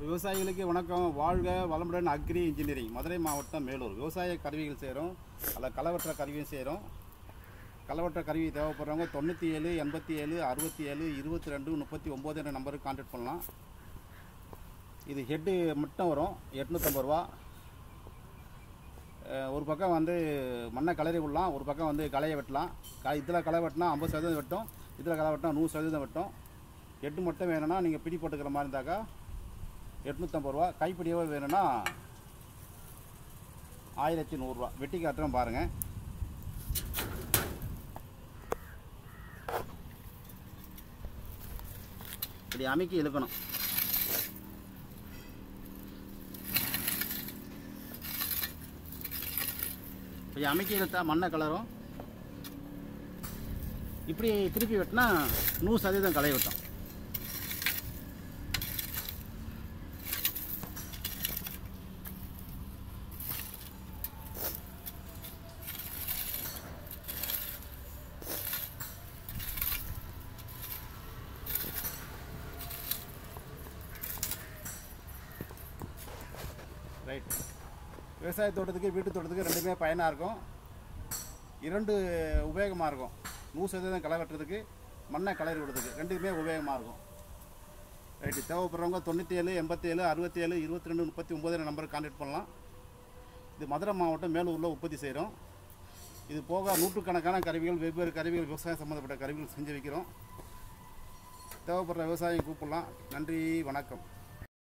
விவசாயிகளுக்கு வணக்கம் வாழ்க வளமுடன் அக்ரி இன்ஜினியரிங் மதுரை மாவட்டம் மேலூர் விவசாய கருவிகள் செய்கிறோம் அதில் களவற்ற கருவியும் செய்கிறோம் களவற்ற கருவி தேவைப்படுறவங்க தொண்ணூற்றி ஏழு எண்பத்தி ஏழு அறுபத்தி ஏழு இருபத்தி ரெண்டு முப்பத்தி ஒம்பது என்ற நம்பருக்கு கான்டாக்ட் பண்ணலாம் இது ஹெட்டு மட்டும் வரும் எட்நூற்றம்பது ரூபா அஹ் ஒரு பக்கம் வந்து மண்ணை கலரி விடலாம் ஒரு பக்கம் வந்து களையை வெட்டலாம் க இதில் களை வெட்டினா ஐம்பது சதவீதம் வெட்டும் இதில் களை வெட்டினா நூறு சதவீதம் வெட்டும் எட்டு மட்டும் வேணும்னா நீங்கள் பிடி போட்டுக்கிற மாதிரி இருந்தாக்கா எட்நூற்றம்பது ரூபா கைப்பிடியவே வேணும்னா ஆயிரத்தி நூறுரூவா வெட்டி காட்டுறோம் பாருங்கள் இப்படி அமைக்கி இழுக்கணும் இப்படி அமைக்கி இழுத்தா மண்ணை கலரும் இப்படி திருப்பி வெட்டினா நூறு சதவீதம் களை வெட்டும் ரைட் விவசாய தோட்டத்துக்கு வீட்டு தோட்டத்துக்கு ரெண்டுமே பயனாக இருக்கும் இரண்டு உபயோகமாக இருக்கும் நூறு சதவீதம் களை வெட்டுறதுக்கு மண்ணை கலரி விடுறதுக்கு ரெண்டுக்குமே உபயோகமாக இருக்கும் ரைட்டு தேவைப்படுறவங்க தொண்ணூற்றி ஏழு எண்பத்தி ஏழு அறுபத்தி ஏழு இருபத்தி ரெண்டு முப்பத்தி ஒம்பது நம்பருக்கு கான்டாக்ட் பண்ணலாம் இது மதுரை மாவட்டம் மேலூரில் உற்பத்தி செய்கிறோம் இது போக நூற்றுக்கணக்கான கருவிகள் வெவ்வேறு கருவிகள் விவசாயம் சம்மந்தப்பட்ட கருவிகள் செஞ்சு வைக்கிறோம் தேவைப்படுற விவசாயம் கூப்பிடலாம் நன்றி வணக்கம்